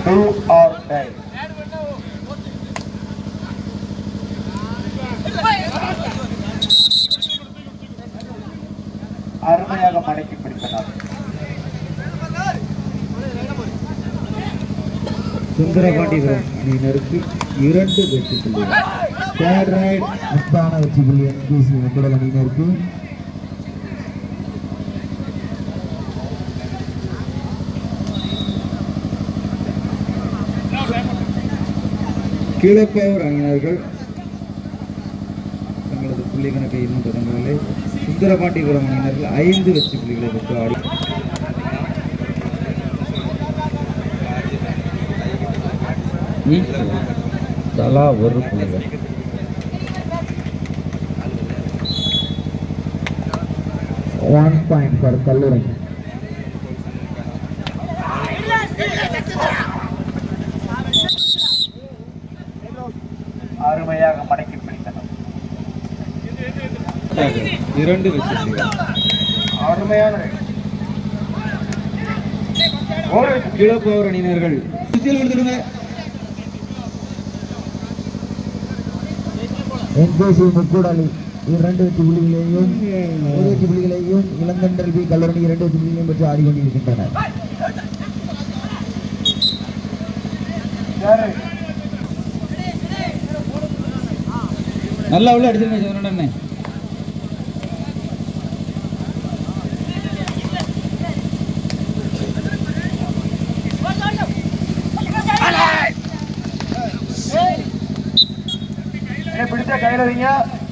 Two or die அருமையாக மடக்கி பிடித்தனர் சுந்தரபாண்டிபுரம் அணியினருக்கு இரண்டு வெற்றி புள்ளிகள் தேர்ட் ரைட் முத்தான வெற்றி புள்ளி என்கேசி வெங்கடல் அணியினருக்கு கீழப்பவர் அணியினர்கள் தங்களது புள்ளி கணக்கை இன்னும் தொடங்கவில்லை சுந்தரபாண்டிபுரம் அணியினர்கள் ஐந்து வெற்றி புள்ளிகளை பெற்று ஆடி தலா ஒரு புள்ளிகள் ஒன் பாயிண்ட் ஃபார் கல்லூரி அருமையாக மடக்கி பிடித்தனர் இரண்டு வெற்றி புள்ளிகள் அருமையான ஒரு கீழப்பவர் அணியினர்கள் சுத்தியல் கொடுத்துடுங்க என்கேசி முக்கூடாளி இரண்டு வெற்றி புள்ளிகளையும் ஒரு வெற்றி புள்ளிகளையும் இளங்கன்றல் பி கல்லூரி இரண்டு வெற்றி புள்ளிகளையும் பெற்று ஆடிக்கொண்டிருக்கின்றனர் யாரு நல்லா உள்ள அடிச்சிருங்க சிவனண்ணே ஏ பிடிச்சா கையில வைங்க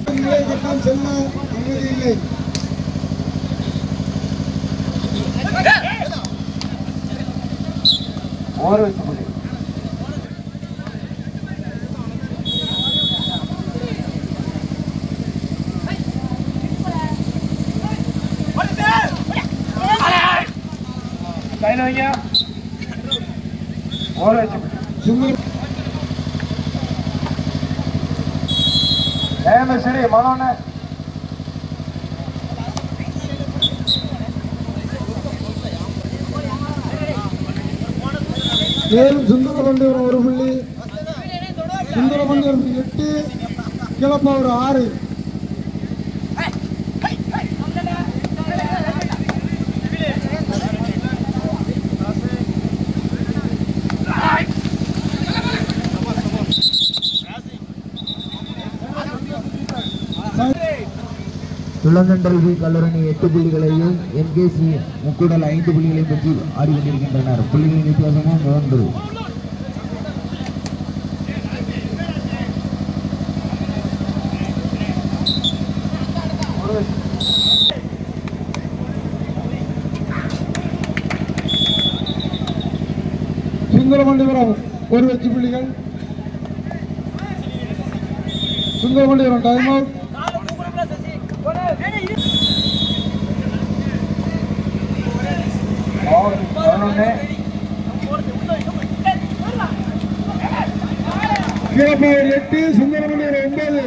ஒரு வச்சு புள்ளி கையில வைங்க ஒரு வச்சு புள்ளி ஏன் சரி மனோண்ணே மேலும் சுந்தரபண்டிபுரம் ஒரு புள்ளி சுந்தரபண்டிபுரம் எட்டு கிளப்பவர் ஆறு இளங்கன்றல் பி கல்லூரணி எட்டு புள்ளிகளையும் என்கேசி முக்கூடல் ஐந்து புள்ளிகளையும் பெற்று ஆடிக்கொண்டிருக்கின்றனர் புள்ளிகளின் வித்தியாசமும் மூன்று சுந்தரபண்டிபுரம் ஒரு வெற்றி புள்ளிகள் சுந்தரபண்டிபுரம் டைம் அவுட் மனோண்ணே கிளப்பவர் எட்டு சுந்தரபண்டிபுரம் ஒன்பது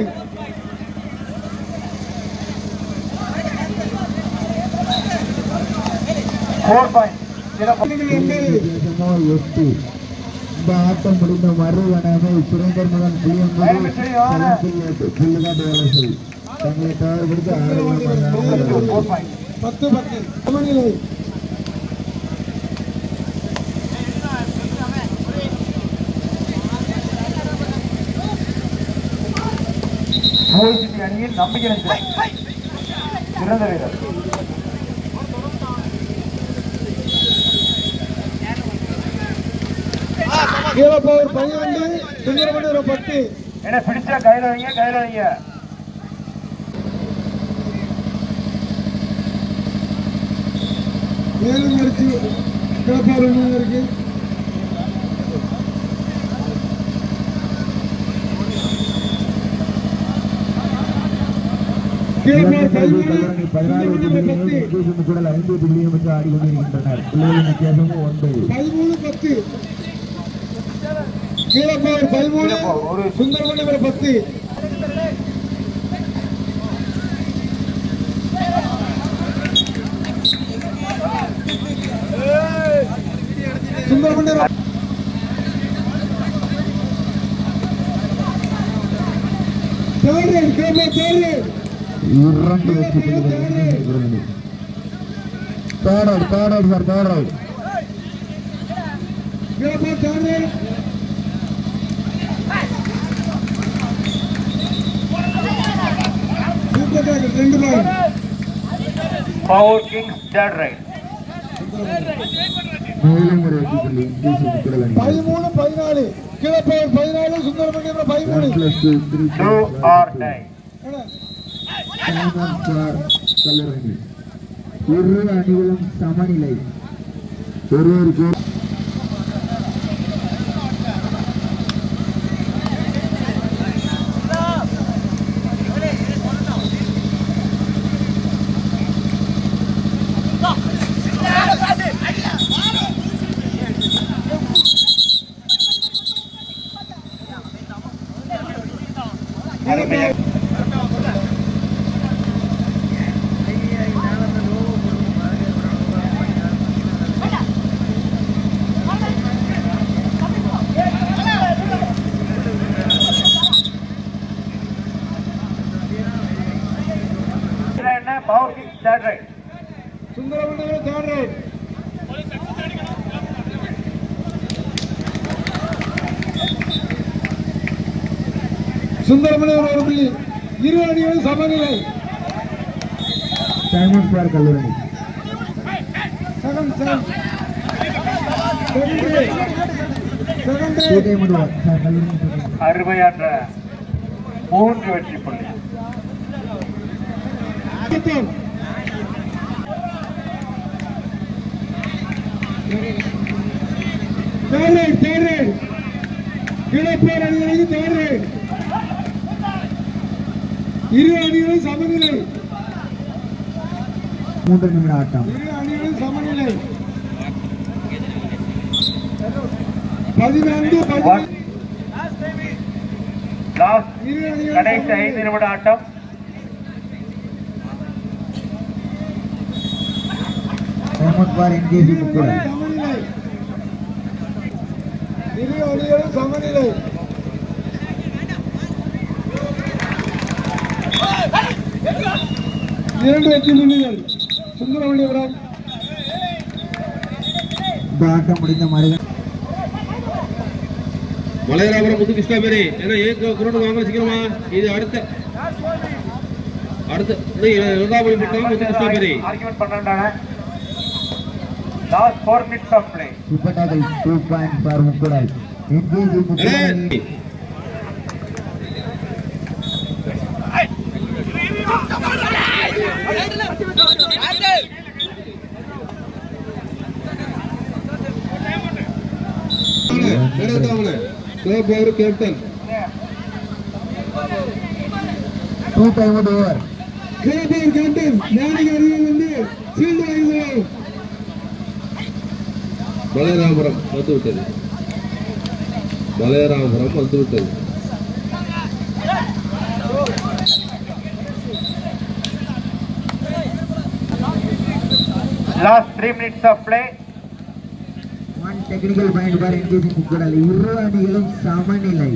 ஃபோர் பாயிண்ட் சிறப்பு வித்தியாசமோ எட்டு இந்த ஆட்டம் முடிந்த மறுவனமே சுரேந்தர் மகன் புளியங்குடி புள்ளிகாட்டு வலசை தங்களை தவறு கொடுத்து ஆடுவாங்க ஃபோர் பாயிண்ட் பத்து பத்து சமநிலை ஓய்சிபி அணியில் நம்பிக்கை நிலைத்திருக்கிறது. சிறந்த வீரர் கிளப்பவர் பன்னிரண்டு சுந்தரபண்டிபுரம் பத்து என்ன பிடிச்சா கையில வைங்க கையில வைங்க மேலும் அடிச்சு கிளப்பவர் ஒன்று இருக்கு கிளப்பவர் பதிமூணு பதினாறு சுந்தரபண்டிபுரம் பத்து கூட ஐந்து புள்ளியும் பெற்று ஆடிக்கொண்டிருக்கின்றனர் புள்ளிகளின் வித்தியாசமும் ஒன்பது பதிமூணு பத்து கீழப்பவர் பதிமூணு ஒரு சுந்தரமணிபுரம் பத்து சுந்தரமணிபுரம் தேர்ட் ரைட் கேப்பா தேர்ட் ரைட் இரண்டு வெற்றி புள்ளிகள் NKC முக்கூடல் அணி third raid third raid sir third raid கேப்பா தேர்ட் ரைட் சூப்பர் டாக்கெட் ரெண்டு பால் பவர் கிங்ஸ் தேர்ட் ரைட் மேலும் ஒரு வெற்றி புள்ளி NKC முக்கூடல் அணி பதிமூணு பதினாலு கீழப்பவர் பதினாலு சுந்தரமணியம் பதிமூணு One plus two, three two points. ஆர் டை Time on for கல்லூரணி இரு அணிகளும் சமநிலை ஒருவருக்கு என்ன power kings third raid Sundaramaniyam third raid Sundaramaniyam ஒரு புள்ளி இரு அணிகளும் சமநிலை time on for Kalloorani second second second Two time on one. Sir Kalloorani second. அருமையான மூன்று வெற்றி புள்ளி raid third raid third raid கீழப்போர் அணிகளுக்கு தேர்ட் ரைட் இரு அணிகளும் சமநிலை மூன்று நிமிட ஆட்டம் இரு அணிகளும் சமநிலை பதினான்கு ஒன் பதினான்கு லாஸ்ட் இரு அணிகளும் கடைசி ஐந்து சமநிலை. நிமிட ஆட்டம் டைம் on for NKC இரு முக்கூடல் அணிகளும் சமநிலை இரு அணிகளும் சமநிலை இரண்டு வெற்றி புள்ளிகள் சுந்தரமணிபுரம் இந்த ஆட்டம் முடிந்த மருகன் மலையராபுரம் முத்து கிருஷ்ணாபேரி ஏன்னா ஏக்கு குரோடு வாங்க சீக்கிரமா இது அடுத்த அடுத்த இது இரண்டாவது பட்டம் முத்து கிருஷ்ணாபேரி ஆர்குமெண்ட் பண்றாங்க last four minutes of play super tackle two point for Mukkoodal NKC Mukkoodal அணி captain two time out over captain captain ஞானிக அருகில் வந்து ஃபீல்டு வாங்குகிறோம் மலையராபுரம் வந்து விட்டது மலையராபுரம் வந்து விட்டது last three minutes of play one technical point for NKC Mukkoodal இரு அணிகளும் சமநிலை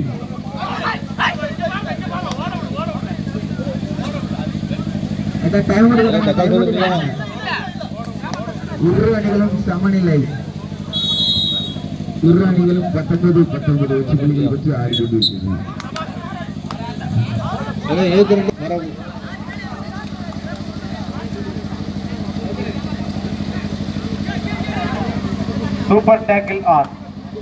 இந்த டைம் இரு அணிகளும் சமநிலை இரு அணிகளும் பத்தொன்பது பத்தொன்பது வெற்றி புள்ளிகள் பெற்று ஆடி கொண்டிருக்கிறது ஏன்னா ஏக்கு ரெண்டு மரம் சூப்பர் டேக்கிள் ஆன்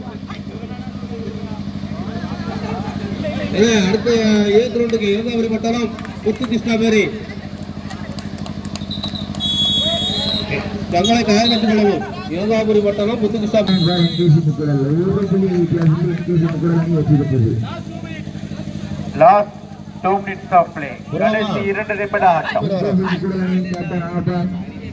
ஏன்னா அடுத்த ஏக்கு ரெண்டுக்கு இரண்டாவது பட்டம் முத்து கிருஷ்ணாபேரி தங்களை தயார் கட்டுக் கொள்ளவும் இரண்டாவது பட்டம் Muthu Krishnaperi point for NKC Mukkoodal ஒரு புள்ளிகள் வித்தியாசத்தில் NKC முக்கூடல் அணி வெற்றி பெற்றது last two minutes of play கடைசி இரண்டு நிமிட ஆட்டம் NKC முக்கூடல் அணியின் கேப்டன் ஆபாஸ்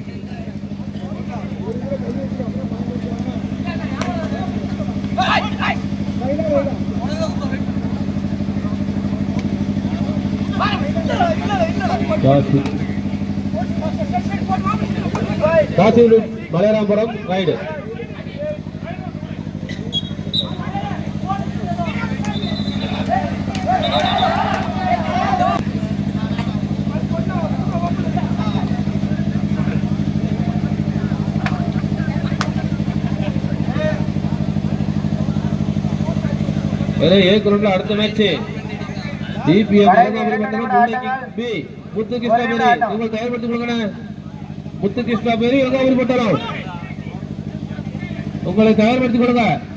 காசிலு மலையராபுரம் ரைடு ஏன்னா ஏ கிரௌண்ட்ல அடுத்த match TPM B Muthu Krishnaperi உங்களை தயார்படுத்திக் கொடுங்கண்ணே முத்து கிருஷ்ணாபேரி எங்காவூர் பட்டணம் உங்களை தயார்படுத்திக் கொடுங்க